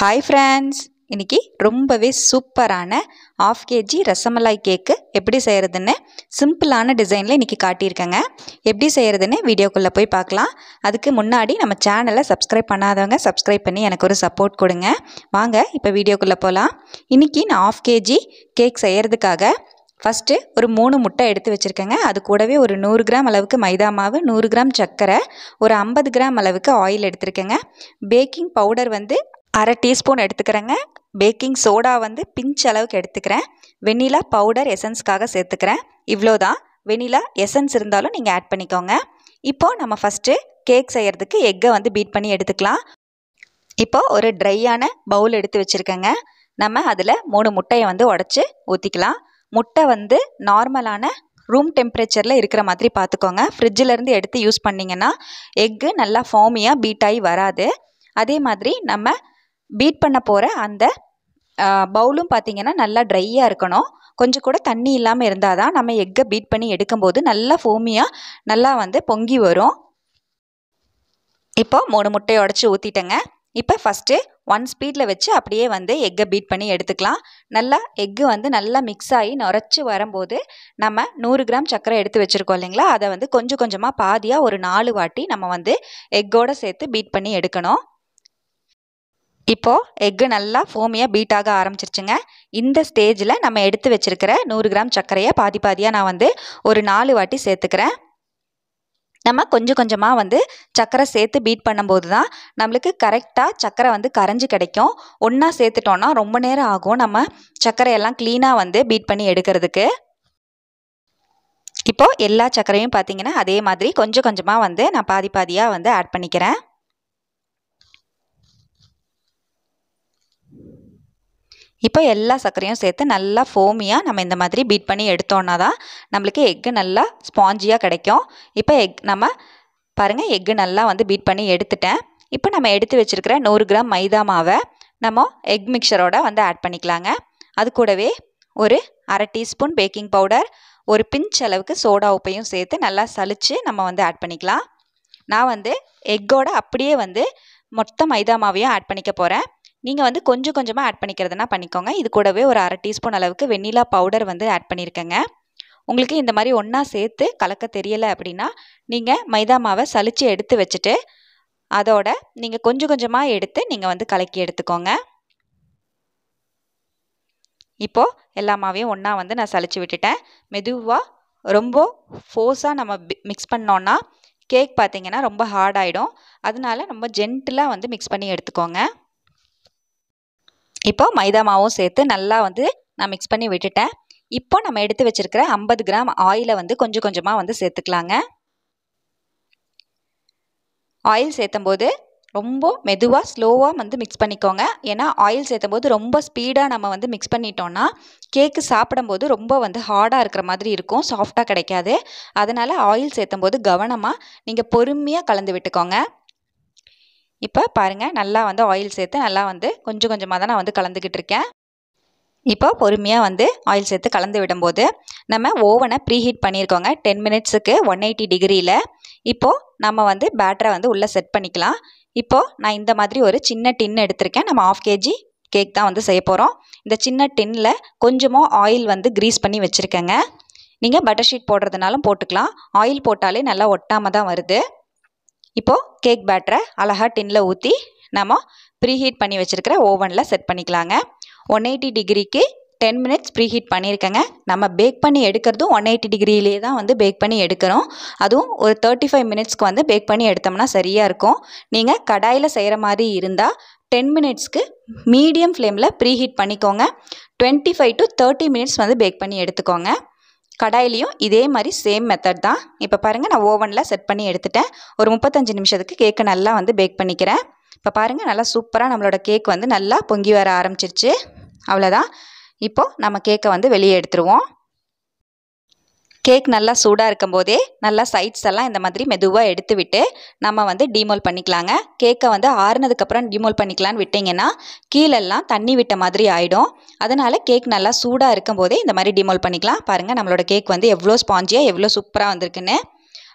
hi friends இன்னைக்கு ரொம்பவே சூப்பரான ஆஃப் கேஜி ரசமலாய் கேக்கு எப்படி செய்கிறதுன்னு சிம்பிளான டிசைனில் இன்றைக்கி காட்டியிருக்கேங்க எப்படி செய்கிறதுன்னு வீடியோக்குள்ளே போய் பார்க்கலாம் அதுக்கு முன்னாடி நம்ம சேனலை சப்ஸ்கிரைப் பண்ணாதவங்க சப்ஸ்கிரைப் பண்ணி எனக்கு ஒரு சப்போர்ட் கொடுங்க வாங்க இப்போ வீடியோக்குள்ளே போகலாம் இன்றைக்கி நான் ஆஃப் கேஜி கேக் செய்கிறதுக்காக ஃபஸ்ட்டு ஒரு மூணு முட்டை எடுத்து வச்சுருக்கேங்க அது கூடவே ஒரு நூறு கிராம் அளவுக்கு மைதா மாவு நூறு கிராம் சர்க்கரை ஒரு ஐம்பது கிராம் அளவுக்கு ஆயில் எடுத்திருக்கேங்க பேக்கிங் பவுடர் வந்து அரை டீஸ்பூன் எடுத்துக்கிறேங்க பேக்கிங் சோடா வந்து பிஞ்ச் அளவுக்கு எடுத்துக்கிறேன் வெண்ணிலா பவுடர் எசன்ஸ்க்காக சேர்த்துக்கிறேன் இவ்வளோ தான் வெண்ணிலா எசன்ஸ் இருந்தாலும் நீங்கள் ஆட் பண்ணிக்கோங்க இப்போது நம்ம ஃபஸ்ட்டு கேக் செய்கிறதுக்கு எக்கை வந்து பீட் பண்ணி எடுத்துக்கலாம் இப்போ ஒரு ட்ரையான பவுல் எடுத்து வச்சுருக்கேங்க நம்ம அதில் மூணு முட்டையை வந்து உடச்சி ஊற்றிக்கலாம் முட்டை வந்து நார்மலான ரூம் டெம்பரேச்சரில் இருக்கிற மாதிரி பார்த்துக்கோங்க ஃப்ரிட்ஜிலேருந்து எடுத்து யூஸ் பண்ணிங்கன்னா எக்கு நல்லா ஃபார்மியாக பீட் ஆகி வராது அதே மாதிரி நம்ம பீட் பண்ண போகிற அந்த பவுலும் பார்த்திங்கன்னா நல்லா ட்ரையாக இருக்கணும் கொஞ்சம் கூட தண்ணி இல்லாமல் இருந்தால் தான் நம்ம எக்கை பீட் பண்ணி எடுக்கும்போது நல்லா ஃபோமியாக நல்லா வந்து பொங்கி வரும் இப்போ மூணு முட்டையை உடச்சி ஊற்றிட்டேங்க இப்போ ஃபஸ்ட்டு ஒன் ஸ்பீடில் வச்சு அப்படியே வந்து எக்கை பீட் பண்ணி எடுத்துக்கலாம் நல்லா எக்கு வந்து நல்லா மிக்ஸ் ஆகி நுரைச்சி வரும்போது நம்ம நூறு கிராம் சர்க்கரை எடுத்து வச்சுருக்கோம் இல்லைங்களா அதை வந்து கொஞ்சம் கொஞ்சமாக பாதியாக ஒரு நாலு வாட்டி நம்ம வந்து எக்கோடு சேர்த்து பீட் பண்ணி எடுக்கணும் இப்போது எக்கு நல்லா ஃபோமியாக பீட் ஆக ஆரம்பிச்சிருச்சுங்க இந்த ஸ்டேஜில் நம்ம எடுத்து வச்சுருக்கிற நூறு கிராம் சர்க்கரையை பாதி பாதியாக நான் வந்து ஒரு நாலு வாட்டி சேர்த்துக்கிறேன் நம்ம கொஞ்சம் கொஞ்சமாக வந்து சர்க்கரை சேர்த்து பீட் பண்ணும்போது தான் நம்மளுக்கு கரெக்டாக சர்க்கரை வந்து கரைஞ்சி கிடைக்கும் ஒன்றா சேர்த்துட்டோன்னா ரொம்ப நேரம் ஆகும் நம்ம சர்க்கரையெல்லாம் க்ளீனாக வந்து பீட் பண்ணி எடுக்கிறதுக்கு இப்போது எல்லா சர்க்கரையும் பார்த்தீங்கன்னா அதே மாதிரி கொஞ்சம் கொஞ்சமாக வந்து நான் பாதி பாதியாக வந்து ஆட் பண்ணிக்கிறேன் இப்போ எல்லா சர்க்கரையும் சேர்த்து நல்லா ஃபோமியாக நம்ம இந்த மாதிரி பீட் பண்ணி எடுத்தோன்னா தான் நம்மளுக்கு எக்கு நல்லா ஸ்பாஞ்சியாக கிடைக்கும் இப்போ எக் நம்ம பாருங்கள் எக்கு நல்லா வந்து பீட் பண்ணி எடுத்துட்டேன் இப்போ நம்ம எடுத்து வச்சுருக்கிற நூறு கிராம் மைதா மாவை நம்ம எக் மிக்சரோட வந்து ஆட் பண்ணிக்கலாங்க அது கூடவே ஒரு அரை டீஸ்பூன் பேக்கிங் பவுடர் ஒரு பிஞ்ச் அளவுக்கு சோடா உப்பையும் சேர்த்து நல்லா சலித்து நம்ம வந்து ஆட் பண்ணிக்கலாம் நான் வந்து எக்கோட அப்படியே வந்து மொத்த மைதா மாவையும் ஆட் பண்ணிக்க போகிறேன் நீங்கள் வந்து கொஞ்சம் கொஞ்சமாக ஆட் பண்ணிக்கிறதுனா பண்ணிக்கோங்க இது கூடவே ஒரு அரை டீஸ்பூன் அளவுக்கு வெண்ணிலா பவுடர் வந்து ஆட் பண்ணியிருக்கேங்க உங்களுக்கு இந்த மாதிரி ஒன்றா சேர்த்து கலக்க தெரியலை அப்படின்னா நீங்கள் மைதா மாவை சலித்து எடுத்து வச்சுட்டு அதோட நீங்கள் கொஞ்சம் கொஞ்சமாக எடுத்து நீங்கள் வந்து கலக்கி எடுத்துக்கோங்க இப்போது எல்லா மாவையும் ஒன்றா வந்து நான் சலிச்சு விட்டுட்டேன் மெதுவாக ரொம்ப ஃபோர்ஸாக நம்ம மிக்ஸ் பண்ணோன்னா கேக் பார்த்திங்கன்னா ரொம்ப ஹார்ட் ஆகிடும் அதனால ரொம்ப ஜென்டிலாக வந்து மிக்ஸ் பண்ணி எடுத்துக்கோங்க இப்போ மைதா மாவும் சேர்த்து நல்லா வந்து நான் மிக்ஸ் பண்ணி விட்டுட்டேன் இப்போ நம்ம எடுத்து வச்சுருக்கிற ஐம்பது கிராம் ஆயிலை வந்து கொஞ்சம் கொஞ்சமாக வந்து சேர்த்துக்கலாங்க ஆயில் சேர்த்தும் போது ரொம்ப மெதுவாக ஸ்லோவாக வந்து மிக்ஸ் பண்ணிக்கோங்க ஏன்னா ஆயில் சேர்த்தும் போது ரொம்ப ஸ்பீடாக நம்ம வந்து மிக்ஸ் பண்ணிட்டோன்னா கேக்கு சாப்பிடும்போது ரொம்ப வந்து ஹார்டாக இருக்கிற மாதிரி இருக்கும் சாஃப்டாக கிடைக்காது அதனால் ஆயில் சேர்த்தும் போது கவனமாக நீங்கள் பொறுமையாக கலந்து விட்டுக்கோங்க இப்போ பாருங்கள் நல்லா வந்து ஆயில் சேர்த்து நல்லா வந்து கொஞ்சம் கொஞ்சமாக தான் நான் வந்து கலந்துக்கிட்டு இருக்கேன் இப்போ பொறுமையாக வந்து ஆயில் சேர்த்து கலந்து விடும்போது நம்ம ஓவனை ப்ரீஹீட் பண்ணியிருக்கோங்க டென் மினிட்ஸுக்கு ஒன் எயிட்டி டிகிரியில் இப்போது நம்ம வந்து பேட்டரை வந்து உள்ளே செட் பண்ணிக்கலாம் இப்போது நான் இந்த மாதிரி ஒரு சின்ன டின் எடுத்திருக்கேன் நம்ம ஆஃப் கேஜி கேக் தான் வந்து செய்ய போகிறோம் இந்த சின்ன டின்னில் கொஞ்சமாக ஆயில் வந்து க்ரீஸ் பண்ணி வச்சுருக்கேங்க நீங்கள் பட்டர் ஷீட் போடுறதுனாலும் போட்டுக்கலாம் ஆயில் போட்டாலே நல்லா ஒட்டாமல் தான் வருது இப்போது கேக் பேட்டரை அழகாக டின்னில் ஊற்றி நம்ம ப்ரீஹீட் பண்ணி வச்சுருக்கிற ஓவனில் செட் பண்ணிக்கலாங்க ஒன் எயிட்டி டிகிரிக்கு டென் மினிட்ஸ் ப்ரீஹீட் பண்ணியிருக்கேங்க நம்ம பேக் பண்ணி எடுக்கிறதும் ஒன் எயிட்டி டிகிரியிலே தான் வந்து பேக் பண்ணி எடுக்கிறோம் அதுவும் ஒரு தேர்ட்டி ஃபைவ் மினிட்ஸ்க்கு வந்து பேக் பண்ணி எடுத்தோம்னா சரியாக இருக்கும் நீங்கள் கடாயில் செய்கிற மாதிரி இருந்தால் டென் மினிட்ஸ்க்கு மீடியம் ஃப்ளேமில் ப்ரீஹீட் பண்ணிக்கோங்க twenty five to thirty minutes வந்து பேக் பண்ணி எடுத்துக்கோங்க கடாயிலையும் இதே மாதிரி சேம் மெத்தட் தான் இப்போ பாருங்கள் நான் ஓவனில் செட் பண்ணி எடுத்துட்டேன் ஒரு முப்பத்தஞ்சு நிமிஷத்துக்கு கேக்கை நல்லா வந்து பேக் பண்ணிக்கிறேன் இப்போ பாருங்கள் நல்லா சூப்பராக நம்மளோட கேக் வந்து நல்லா பொங்கி வர ஆரம்பிச்சிருச்சு அவ்வளோதான் இப்போது நம்ம கேக்கை வந்து வெளியே எடுத்துருவோம் கேக் நல்லா சூடாக இருக்கும் போதே நல்லா சைட்ஸ் எல்லாம் இந்த மாதிரி மெதுவாக எடுத்து விட்டு நம்ம வந்து டீமோல் பண்ணிக்கலாங்க கேக்கை வந்து ஆறுனதுக்கப்புறம் டீமோல் பண்ணிக்கலான்னு விட்டிங்கன்னா கீழெல்லாம் தண்ணி விட்ட மாதிரி ஆகிடும் அதனால் கேக் நல்லா சூடாக இருக்கும் போதே இந்த மாதிரி டீமோல் பண்ணிக்கலாம் பாருங்கள் நம்மளோட கேக் வந்து எவ்வளோ ஸ்பாஞ்சியாக எவ்வளோ சூப்பராக வந்திருக்குன்னு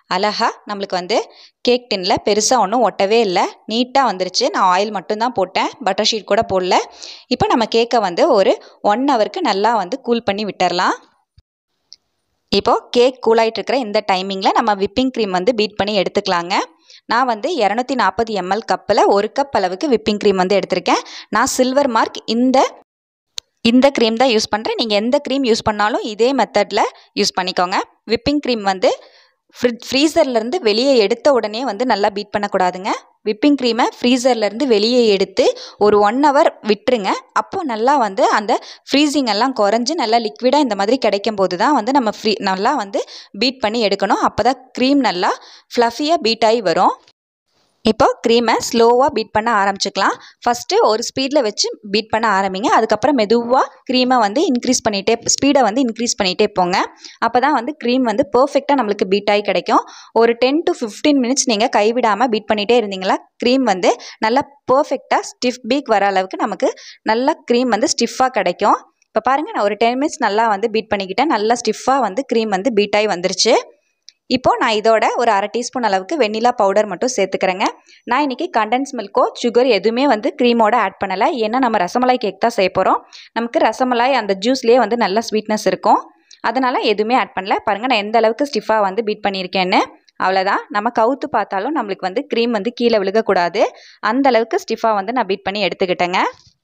அழகா நம்மளுக்கு வந்து கேக் டின்னில் பெருசாக ஒன்றும் ஒட்டவே இல்லை நீட்டாக வந்துருச்சு நான் ஆயில் மட்டும்தான் போட்டேன் பட்டர் ஷீட் கூட போடல இப்போ நம்ம கேக்கை வந்து ஒரு ஒன் ஹவருக்கு நல்லா வந்து கூல் பண்ணி விட்டுறலாம் இப்போது கேக் கூலாயிட்டு இருக்கிற இந்த டைமிங்கில் நம்ம விப்பிங் க்ரீம் வந்து பீட் பண்ணி எடுத்துக்கலாங்க நான் வந்து இரநூத்தி நாற்பது எம்எல் கப்பில் ஒரு கப் அளவுக்கு விப்பிங் க்ரீம் வந்து எடுத்திருக்கேன் நான் சில்வர் மார்க் இந்த இந்த க்ரீம் தான் யூஸ் பண்ணுறேன் நீங்கள் எந்த க்ரீம் யூஸ் பண்ணாலும் இதே மெத்தடில் யூஸ் பண்ணிக்கோங்க விப்பிங் க்ரீம் வந்து ஃப்ரிட் ஃப்ரீசர்லேருந்து வெளியே எடுத்த உடனே வந்து நல்லா பீட் பண்ணக்கூடாதுங்க விப்பிங் க்ரீமை ஃப்ரீசர்லேருந்து வெளியே எடுத்து ஒரு ஒன் ஹவர் விட்டுருங்க அப்போ நல்லா வந்து அந்த ஃப்ரீசிங் எல்லாம் குறைஞ்சி நல்லா லிக்விடாக இந்த மாதிரி கிடைக்கும் போது தான் வந்து நம்ம ஃப்ரீ நல்லா வந்து பீட் பண்ணி எடுக்கணும் அப்போ தான் க்ரீம் நல்லா ஃப்ளஃபியாக பீட் ஆகி வரும் இப்போ க்ரீமை ஸ்லோவாக பீட் பண்ண ஆரம்பிச்சுக்கலாம் ஃபஸ்ட்டு ஒரு ஸ்பீடில் வச்சு பீட் பண்ண ஆரம்பிங்க அதுக்கப்புறம் மெதுவாக க்ரீமை வந்து இன்க்ரீஸ் பண்ணிகிட்டே ஸ்பீடை வந்து இன்க்ரீஸ் பண்ணிகிட்டே போங்க அப்போ தான் வந்து க்ரீம் வந்து பர்ஃபெக்டாக நம்மளுக்கு பீட் ஆகி கிடைக்கும் ஒரு டென் டு ஃபிஃப்டீன் மினிட்ஸ் நீங்கள் கைவிடாமல் பீட் பண்ணிகிட்டே இருந்தீங்களா க்ரீம் வந்து நல்லா பர்ஃபெக்டாக ஸ்டிஃப் பீக் வர அளவுக்கு நமக்கு நல்லா க்ரீம் வந்து ஸ்டிஃபாக கிடைக்கும் இப்போ பாருங்கள் நான் ஒரு டென் மினிட்ஸ் நல்லா வந்து பீட் பண்ணிக்கிட்டேன் நல்லா ஸ்டிஃபாக வந்து க்ரீம் வந்து பீட் ஆகி வந்துருச்சு இப்போது நான் இதோட ஒரு அரை டீஸ்பூன் அளவுக்கு வெண்ணிலா பவுடர் மட்டும் சேர்த்துக்கிறேங்க நான் இன்றைக்கி கண்டென்ஸ் மில்க்கோ சுகர் எதுவுமே வந்து க்ரீமோட ஆட் பண்ணலை ஏன்னா நம்ம ரசமலாய் கேக் தான் செய்ய போகிறோம் நமக்கு ரசமலாய் அந்த ஜூஸ்லேயே வந்து நல்ல ஸ்வீட்னஸ் இருக்கும் அதனால் எதுவுமே ஆட் பண்ணல பாருங்கள் நான் எந்த அளவுக்கு ஸ்டிஃபாக வந்து பீட் பண்ணியிருக்கேன்னு அவ்வளோதான் நம்ம கவுத்து பார்த்தாலும் நம்மளுக்கு வந்து க்ரீம் வந்து கீழே விழுகக்கூடாது அந்த அளவுக்கு ஸ்டிஃபாக வந்து நான் பீட் பண்ணி எடுத்துக்கிட்டேங்க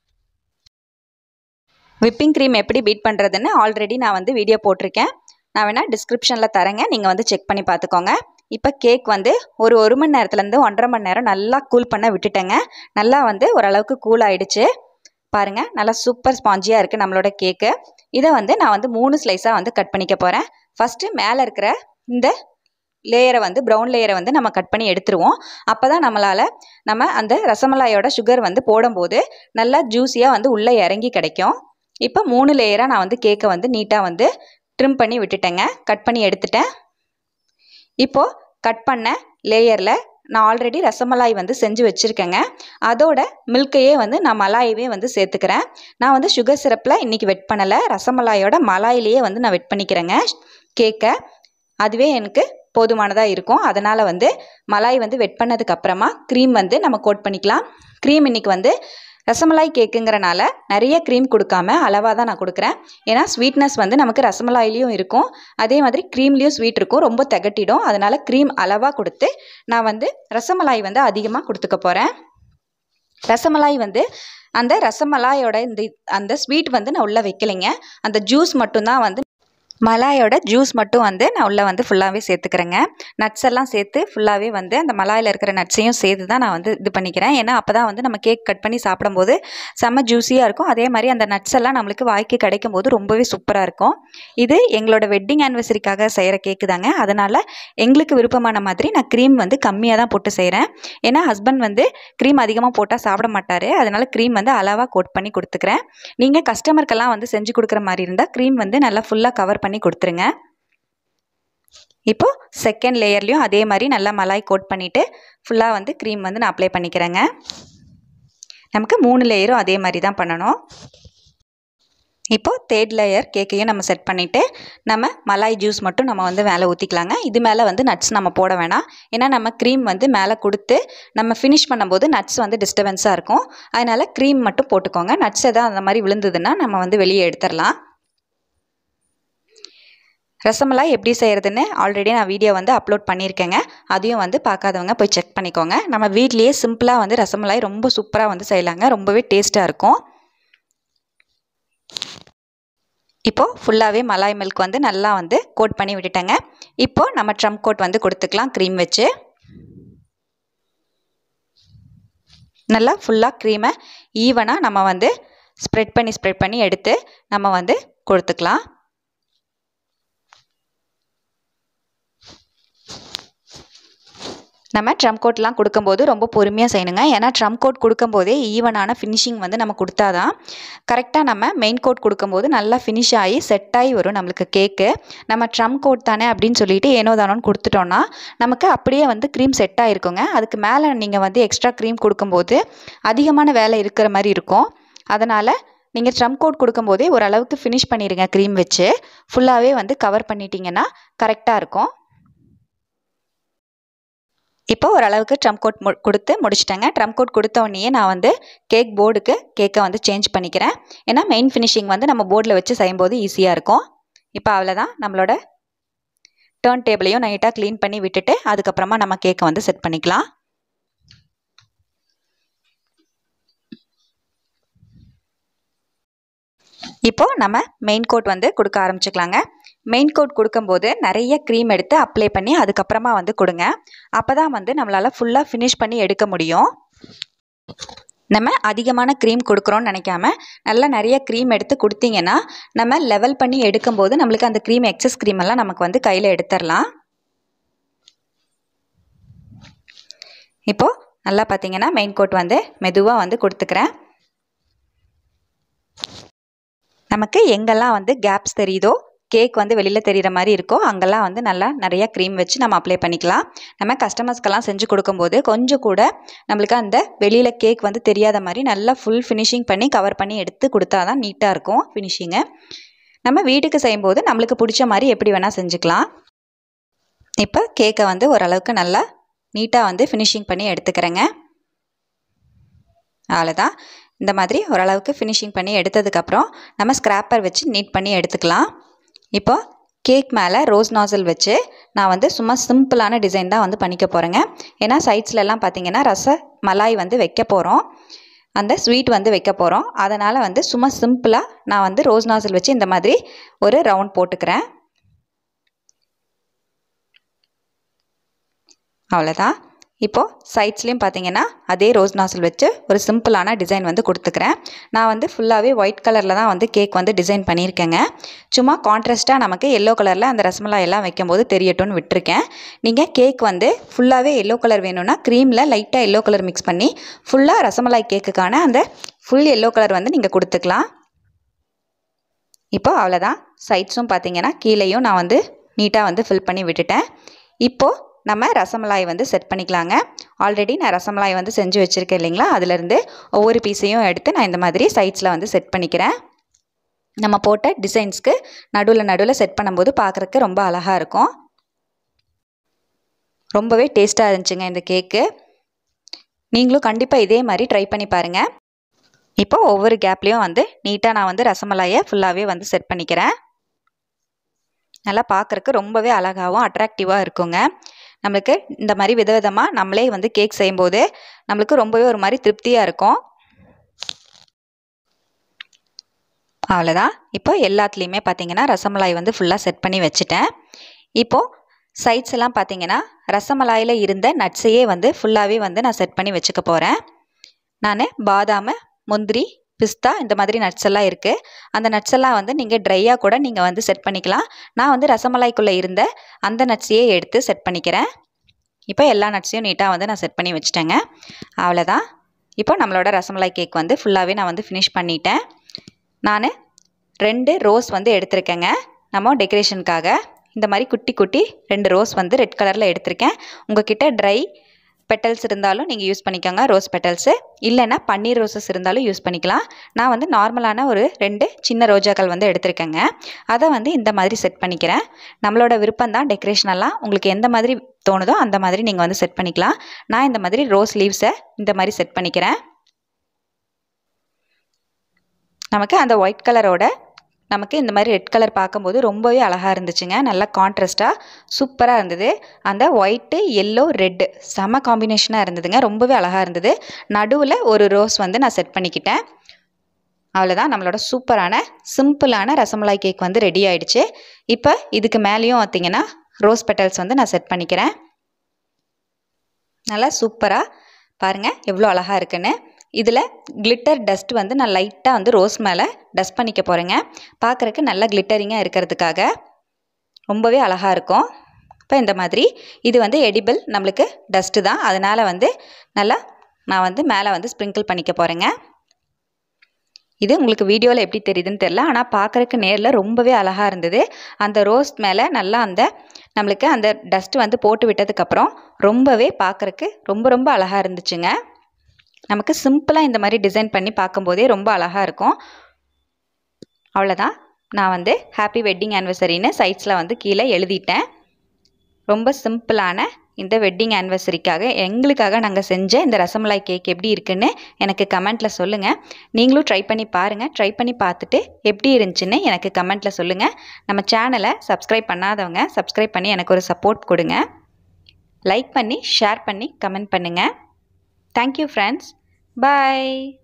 விப்பிங் க்ரீம் எப்படி பீட் பண்ணுறதுன்னு ஆல்ரெடி நான் வந்து வீடியோ போட்டிருக்கேன் நான் வேணால் டிஸ்கிரிப்ஷனில் தரேங்க நீங்கள் வந்து செக் பண்ணி பார்த்துக்கோங்க இப்போ கேக் வந்து ஒரு ஒரு மணி நேரத்துலேருந்து ஒன்றரை மணி நேரம் நல்லா கூல் பண்ண விட்டுட்டேங்க நல்லா வந்து ஓரளவுக்கு கூல் ஆகிடுச்சு பாருங்கள் நல்லா சூப்பர் ஸ்பாஞ்சியாக இருக்குது நம்மளோட கேக்கு இதை வந்து நான் வந்து மூணு ஸ்லைஸாக வந்து கட் பண்ணிக்க போகிறேன் ஃபஸ்ட்டு மேலே இருக்கிற இந்த லேயரை வந்து ப்ரௌன் லேயரை வந்து நம்ம கட் பண்ணி எடுத்துருவோம் அப்போ தான் நம்மளால் நம்ம அந்த ரசமலாயோட சுகர் வந்து போடும்போது நல்லா ஜூஸியாக வந்து உள்ளே இறங்கி கிடைக்கும் இப்போ மூணு லேயராக நான் வந்து கேக்கை வந்து நீட்டாக வந்து ட்ரிம் பண்ணி விட்டுட்டேங்க கட் பண்ணி எடுத்துட்டேன் இப்போது கட் பண்ண லேயரில் நான் ஆல்ரெடி ரசமலாய் வந்து செஞ்சு வச்சுருக்கேங்க அதோட மில்கையே வந்து நான் மலாயவே வந்து சேர்த்துக்கிறேன் நான் வந்து சுகர் சிரப்பில் இன்றைக்கி வெட் பண்ணலை ரசமலாயோட மலாயிலேயே வந்து நான் வெட் பண்ணிக்கிறேங்க கேக்கை அதுவே எனக்கு போதுமானதாக இருக்கும் அதனால் வந்து மலாய் வந்து வெட் பண்ணதுக்கப்புறமா க்ரீம் வந்து நம்ம கோட் பண்ணிக்கலாம் க்ரீம் இன்றைக்கி வந்து ரசமலாய் கேக்குங்கிறனால நிறைய க்ரீம் கொடுக்காம அளவாக தான் நான் கொடுக்குறேன் ஏன்னா ஸ்வீட்னஸ் வந்து நமக்கு ரசமலாயிலையும் இருக்கும் அதே மாதிரி க்ரீம்லேயும் ஸ்வீட் இருக்கும் ரொம்ப திகட்டிடும் அதனால் க்ரீம் அளவாக கொடுத்து நான் வந்து ரசமலாய் வந்து அதிகமாக கொடுத்துக்க போகிறேன் ரசமலாய் வந்து அந்த ரசமலாயோட இந்த அந்த ஸ்வீட் வந்து நான் உள்ளே வைக்கலைங்க அந்த ஜூஸ் மட்டும்தான் வந்து மலாயோட ஜூஸ் மட்டும் வந்து நான் உள்ளே வந்து ஃபுல்லாகவே சேர்த்துக்கிறேங்க நட்ஸ் எல்லாம் சேர்த்து ஃபுல்லாகவே வந்து அந்த மலாயில் இருக்கிற நட்ஸையும் சேர்த்து தான் நான் வந்து இது பண்ணிக்கிறேன் ஏன்னா அப்போ தான் வந்து நம்ம கேக் கட் பண்ணி சாப்பிடும்போது செம்ம ஜூஸியாக இருக்கும் அதே மாதிரி அந்த நட்ஸ் எல்லாம் நம்மளுக்கு வாய்க்கு கிடைக்கும் போது ரொம்பவே சூப்பராக இருக்கும் இது எங்களோட வெட்டிங் ஆனிவர்சரிக்காக செய்கிற கேக்கு தாங்க அதனால் எங்களுக்கு விருப்பமான மாதிரி நான் க்ரீம் வந்து கம்மியாக தான் போட்டு செய்கிறேன் ஏன்னா ஹஸ்பண்ட் வந்து க்ரீம் அதிகமாக போட்டால் சாப்பிட மாட்டார் அதனால் க்ரீம் வந்து அளவாக கோட் பண்ணி கொடுத்துக்கிறேன் நீங்கள் கஸ்டமருக்கெல்லாம் வந்து செஞ்சு கொடுக்குற மாதிரி இருந்தால் க்ரீம் வந்து நல்லா ஃபுல்லாக கவர் பண்ணி கொடுத்துருங்க இப்போது செகண்ட் லேயர்லேயும் அதே மாதிரி நல்லா மலாய் கோட் பண்ணிவிட்டு ஃபுல்லாக வந்து க்ரீம் வந்து நான் அப்ளை பண்ணிக்கிறேங்க நமக்கு மூணு லேயரும் அதே மாதிரி தான் பண்ணணும் இப்போது தேர்ட் லேயர் கேக்கையும் நம்ம செட் பண்ணிவிட்டு நம்ம மலாய் ஜூஸ் மட்டும் நம்ம வந்து மேலே ஊற்றிக்கலாங்க இது மேலே வந்து நட்ஸ் நம்ம போட வேணாம் ஏன்னா நம்ம க்ரீம் வந்து மேலே கொடுத்து நம்ம ஃபினிஷ் பண்ணும்போது நட்ஸ் வந்து டிஸ்டர்பன்ஸாக இருக்கும் அதனால் க்ரீம் மட்டும் போட்டுக்கோங்க நட்ஸ் எதாவது அந்த மாதிரி விழுந்ததுன்னா நம்ம வந்து வெளியே எடுத்துடலாம் ரசமலாய் எப்படி செய்கிறதுன்னு ஆல்ரெடி நான் வீடியோ வந்து அப்லோட் பண்ணியிருக்கேங்க அதையும் வந்து பார்க்காதவங்க போய் செக் பண்ணிக்கோங்க நம்ம வீட்லேயே சிம்பிளாக வந்து ரசமலாய் ரொம்ப சூப்பராக வந்து செய்யலாங்க ரொம்பவே டேஸ்ட்டாக இருக்கும் இப்போது ஃபுல்லாகவே மலாய் மில்க் வந்து நல்லா வந்து கோட் பண்ணி விட்டுட்டேங்க இப்போது நம்ம ட்ரம் கோட் வந்து கொடுத்துக்கலாம் க்ரீம் வச்சு நல்லா ஃபுல்லாக க்ரீமை ஈவனாக நம்ம வந்து ஸ்ப்ரெட் பண்ணி ஸ்ப்ரெட் பண்ணி எடுத்து நம்ம வந்து கொடுத்துக்கலாம் நம்ம ட்ரம் கோட்லாம் கொடுக்கும்போது ரொம்ப பொறுமையாக செய்யணுங்க ஏன்னா ட்ரம் கோட் கொடுக்கும்போதே ஈவனான ஃபினிஷிங் வந்து நம்ம கொடுத்தாதான் கரெக்டாக நம்ம மெயின் கோட் கொடுக்கும்போது நல்லா ஃபினிஷ் ஆகி செட் ஆகி வரும் நம்மளுக்கு கேக்கு நம்ம ட்ரம் கோட் தானே அப்படின்னு சொல்லிட்டு ஏனோ தானோன்னு கொடுத்துட்டோன்னா நமக்கு அப்படியே வந்து க்ரீம் செட் ஆகிருக்குங்க அதுக்கு மேலே நீங்கள் வந்து எக்ஸ்ட்ரா க்ரீம் கொடுக்கும்போது அதிகமான வேலை இருக்கிற மாதிரி இருக்கும் அதனால் நீங்கள் ட்ரம் கோட் கொடுக்கும்போதே ஓரளவுக்கு ஃபினிஷ் பண்ணிடுங்க க்ரீம் வச்சு ஃபுல்லாகவே வந்து கவர் பண்ணிட்டீங்கன்னா கரெக்டாக இருக்கும் இப்போ ஓரளவுக்கு ட்ரம் கோட் மு கொடுத்து முடிச்சிட்டேங்க ட்ரம் கோட் கொடுத்த உடனேயே நான் வந்து கேக் போர்டுக்கு கேக்கை வந்து சேஞ்ச் பண்ணிக்கிறேன் ஏன்னா மெயின் ஃபினிஷிங் வந்து நம்ம போர்டில் வச்சு செய்யும்போது ஈஸியாக இருக்கும் இப்போ அவ்வளோதான் நம்மளோட டேர்ன் டேபிளையும் நைட்டாக க்ளீன் பண்ணி விட்டுட்டு அதுக்கப்புறமா நம்ம கேக்கை வந்து செட் பண்ணிக்கலாம் இப்போ நம்ம மெயின் கோட் வந்து கொடுக்க ஆரம்பிச்சுக்கலாங்க மெயின் கோட் கொடுக்கும்போது நிறைய க்ரீம் எடுத்து அப்ளை பண்ணி அதுக்கப்புறமா வந்து கொடுங்க அப்போ தான் வந்து நம்மளால் ஃபுல்லாக ஃபினிஷ் பண்ணி எடுக்க முடியும் நம்ம அதிகமான க்ரீம் கொடுக்குறோன்னு நினைக்காம நல்லா நிறைய க்ரீம் எடுத்து கொடுத்தீங்கன்னா நம்ம லெவல் பண்ணி எடுக்கும்போது நம்மளுக்கு அந்த க்ரீம் எக்ஸஸ் க்ரீம் எல்லாம் நமக்கு வந்து கையில் எடுத்துடலாம் இப்போது நல்லா பார்த்தீங்கன்னா மெயின் கோட் வந்து மெதுவாக வந்து கொடுத்துக்கிறேன் நமக்கு எங்கெல்லாம் வந்து கேப்ஸ் தெரியுதோ கேக் வந்து வெளியில் தெரிகிற மாதிரி இருக்கோ அங்கெல்லாம் வந்து நல்லா நிறையா க்ரீம் வச்சு நம்ம அப்ளை பண்ணிக்கலாம் நம்ம கஸ்டமர்ஸ்க்கெல்லாம் செஞ்சு கொடுக்கும்போது கொஞ்சம் கூட நம்மளுக்கு அந்த வெளியில் கேக் வந்து தெரியாத மாதிரி நல்லா ஃபுல் ஃபினிஷிங் பண்ணி கவர் பண்ணி எடுத்து கொடுத்தா தான் நீட்டாக இருக்கும் ஃபினிஷிங்கு நம்ம வீட்டுக்கு செய்யும்போது நம்மளுக்கு பிடிச்ச மாதிரி எப்படி வேணால் செஞ்சுக்கலாம் இப்போ கேக்கை வந்து ஓரளவுக்கு நல்லா நீட்டாக வந்து ஃபினிஷிங் பண்ணி எடுத்துக்கிறேங்க அவ்வளோதான் இந்த மாதிரி ஓரளவுக்கு ஃபினிஷிங் பண்ணி எடுத்ததுக்கப்புறம் நம்ம ஸ்க்ராப்பர் வச்சு நீட் பண்ணி எடுத்துக்கலாம் இப்போ கேக் மேலே ரோஸ் நாசல் வச்சு நான் வந்து சும்மா சிம்பிளான டிசைன் தான் வந்து பண்ணிக்க போகிறேங்க ஏன்னா சைட்ஸ்லலாம் பார்த்தீங்கன்னா ரச மலாய் வந்து வைக்க போகிறோம் அந்த ஸ்வீட் வந்து வைக்க போகிறோம் அதனால் வந்து சும்மா சிம்பிளாக நான் வந்து ரோஸ் நாசல் வச்சு இந்த மாதிரி ஒரு ரவுண்ட் போட்டுக்கிறேன் அவ்வளோதான் இப்போது சைட்ஸ்லேயும் பார்த்தீங்கன்னா அதே ரோஸ் நாசல் வச்சு ஒரு சிம்பிளான டிசைன் வந்து கொடுத்துக்கிறேன் நான் வந்து ஃபுல்லாகவே ஒயிட் கலரில் தான் வந்து கேக் வந்து டிசைன் பண்ணியிருக்கேங்க சும்மா கான்ட்ராஸ்ட்டாக நமக்கு எல்லோ கலரில் அந்த ரசமலாய் எல்லாம் வைக்கும்போது தெரியட்டும்னு விட்டுருக்கேன் நீங்கள் கேக் வந்து ஃபுல்லாகவே எல்லோ கலர் வேணும்னா க்ரீமில் லைட்டாக எல்லோ கலர் மிக்ஸ் பண்ணி ஃபுல்லாக ரசமலாய் கேக்குக்கான அந்த ஃபுல் எல்லோ கலர் வந்து நீங்கள் கொடுத்துக்கலாம் இப்போ அவ்வளோதான் சைட்ஸும் பார்த்தீங்கன்னா கீழேயும் நான் வந்து நீட்டாக வந்து ஃபில் பண்ணி விட்டுட்டேன் இப்போது நம்ம ரசமலாய் வந்து செட் பண்ணிக்கலாங்க ஆல்ரெடி நான் ரசமலாய் வந்து செஞ்சு வச்சுருக்கேன் இல்லைங்களா அதுலேருந்து ஒவ்வொரு பீஸையும் எடுத்து நான் இந்த மாதிரி சைட்ஸில் வந்து செட் பண்ணிக்கிறேன் நம்ம போட்ட டிசைன்ஸ்க்கு நடுவில் நடுவில் செட் பண்ணும்போது பார்க்குறக்கு ரொம்ப அழகாக இருக்கும் ரொம்பவே டேஸ்ட்டாக இருந்துச்சுங்க இந்த கேக்கு நீங்களும் கண்டிப்பாக இதே மாதிரி ட்ரை பண்ணி பாருங்கள் இப்போ ஒவ்வொரு கேப்லேயும் வந்து நீட்டாக நான் வந்து ரசமலாயை ஃபுல்லாகவே வந்து செட் பண்ணிக்கிறேன் நல்லா பார்க்குறக்கு ரொம்பவே அழகாகவும் அட்ராக்டிவாக இருக்குங்க நம்மளுக்கு இந்த மாதிரி விதவிதமாக நம்மளே வந்து கேக் செய்யும்போது நம்மளுக்கு ரொம்பவே ஒரு மாதிரி திருப்தியாக இருக்கும் அவ்வளோதான் இப்போ எல்லாத்துலேயுமே பார்த்தீங்கன்னா ரசமலாய் வந்து ஃபுல்லாக செட் பண்ணி வச்சுட்டேன் இப்போது சைட்ஸ் எல்லாம் பார்த்தீங்கன்னா ரசமலாயில் இருந்த நட்ஸையே வந்து ஃபுல்லாகவே வந்து நான் செட் பண்ணி வச்சுக்க போகிறேன் நான் பாதாம் முந்திரி பிஸ்தா இந்த மாதிரி நட்ஸ் எல்லாம் இருக்குது அந்த நட்ஸ் எல்லாம் வந்து நீங்கள் ட்ரையாக கூட நீங்கள் வந்து செட் பண்ணிக்கலாம் நான் வந்து ரசமலாய்க்குள்ளே இருந்த அந்த நட்ஸையே எடுத்து செட் பண்ணிக்கிறேன் இப்போ எல்லா நட்ஸையும் நீட்டாக வந்து நான் செட் பண்ணி வச்சுட்டேங்க அவ்வளோதான் இப்போ நம்மளோட ரசமலாய் கேக் வந்து ஃபுல்லாகவே நான் வந்து ஃபினிஷ் பண்ணிட்டேன் நான் ரெண்டு ரோஸ் வந்து எடுத்திருக்கேங்க நம்ம டெக்கரேஷனுக்காக இந்த மாதிரி குட்டி குட்டி ரெண்டு ரோஸ் வந்து ரெட் கலரில் எடுத்திருக்கேன் உங்ககிட்ட ட்ரை பெட்டல்ஸ் இருந்தாலும் நீங்கள் யூஸ் பண்ணிக்கோங்க ரோஸ் பெட்டல்ஸு இல்லைன்னா பன்னீர் ரோசஸ் இருந்தாலும் யூஸ் பண்ணிக்கலாம் நான் வந்து நார்மலான ஒரு ரெண்டு சின்ன ரோஜாக்கள் வந்து எடுத்திருக்கேங்க அதை வந்து இந்த மாதிரி செட் பண்ணிக்கிறேன் நம்மளோட விருப்பம் தான் டெக்கரேஷனெல்லாம் உங்களுக்கு எந்த மாதிரி தோணுதோ அந்த மாதிரி நீங்கள் வந்து செட் பண்ணிக்கலாம் நான் இந்த மாதிரி ரோஸ் லீவ்ஸை இந்த மாதிரி செட் பண்ணிக்கிறேன் நமக்கு அந்த ஒயிட் கலரோட நமக்கு இந்த மாதிரி ரெட் கலர் பார்க்கும்போது ரொம்பவே அழகாக இருந்துச்சுங்க நல்லா கான்ட்ராஸ்ட்டாக சூப்பராக இருந்தது அந்த ஒயிட்டு எல்லோ ரெட்டு செம காம்பினேஷனாக இருந்ததுங்க ரொம்பவே அழகாக இருந்தது நடுவில் ஒரு ரோஸ் வந்து நான் செட் பண்ணிக்கிட்டேன் அவ்வளோதான் நம்மளோட சூப்பரான சிம்பிளான ரசமலாய் கேக் வந்து ரெடி ஆயிடுச்சு இப்போ இதுக்கு மேலேயும் பார்த்தீங்கன்னா ரோஸ் பெட்டல்ஸ் வந்து நான் செட் பண்ணிக்கிறேன் நல்லா சூப்பராக பாருங்கள் எவ்வளோ அழகாக இருக்குன்னு இதில் கிளிட்டர் டஸ்ட் வந்து நான் லைட்டாக வந்து ரோஸ் மேலே டஸ்ட் பண்ணிக்க போகிறேங்க பார்க்குறக்கு நல்லா கிளிட்டரிங்காக இருக்கிறதுக்காக ரொம்பவே அழகாக இருக்கும் இப்போ இந்த மாதிரி இது வந்து எடிபிள் நம்மளுக்கு டஸ்ட்டு தான் அதனால் வந்து நல்லா நான் வந்து மேலே வந்து ஸ்ப்ரிங்கிள் பண்ணிக்க போகிறேங்க இது உங்களுக்கு வீடியோவில் எப்படி தெரியுதுன்னு தெரில ஆனால் பார்க்குறக்கு நேரில் ரொம்பவே அழகாக இருந்தது அந்த ரோஸ் மேலே நல்லா அந்த நம்மளுக்கு அந்த டஸ்ட் வந்து போட்டு விட்டதுக்கப்புறம் ரொம்பவே பார்க்குறக்கு ரொம்ப ரொம்ப அழகாக இருந்துச்சுங்க நமக்கு சிம்பிளாக இந்த மாதிரி டிசைன் பண்ணி பார்க்கும்போதே ரொம்ப அழகாக இருக்கும் அவ்வளோதான் நான் வந்து ஹாப்பி வெட்டிங் ஆனிவர்சரின்னு சைட்ஸில் வந்து கீழே எழுதிட்டேன் ரொம்ப சிம்பிளான இந்த வெட்டிங் ஆனிவர்சரிக்காக எங்களுக்காக நாங்கள் செஞ்ச இந்த ரசமலாய் கேக் எப்படி இருக்குன்னு எனக்கு கமெண்ட்டில் சொல்லுங்கள் நீங்களும் ட்ரை பண்ணி பாருங்கள் ட்ரை பண்ணி பார்த்துட்டு எப்படி இருந்துச்சுன்னு எனக்கு கமெண்ட்டில் சொல்லுங்கள் நம்ம சேனலை சப்ஸ்கிரைப் பண்ணாதவங்க சப்ஸ்கிரைப் பண்ணி எனக்கு ஒரு சப்போர்ட் கொடுங்க லைக் பண்ணி ஷேர் பண்ணி கமெண்ட் பண்ணுங்கள் தேங்க்யூ ஃப்ரெண்ட்ஸ் பாய்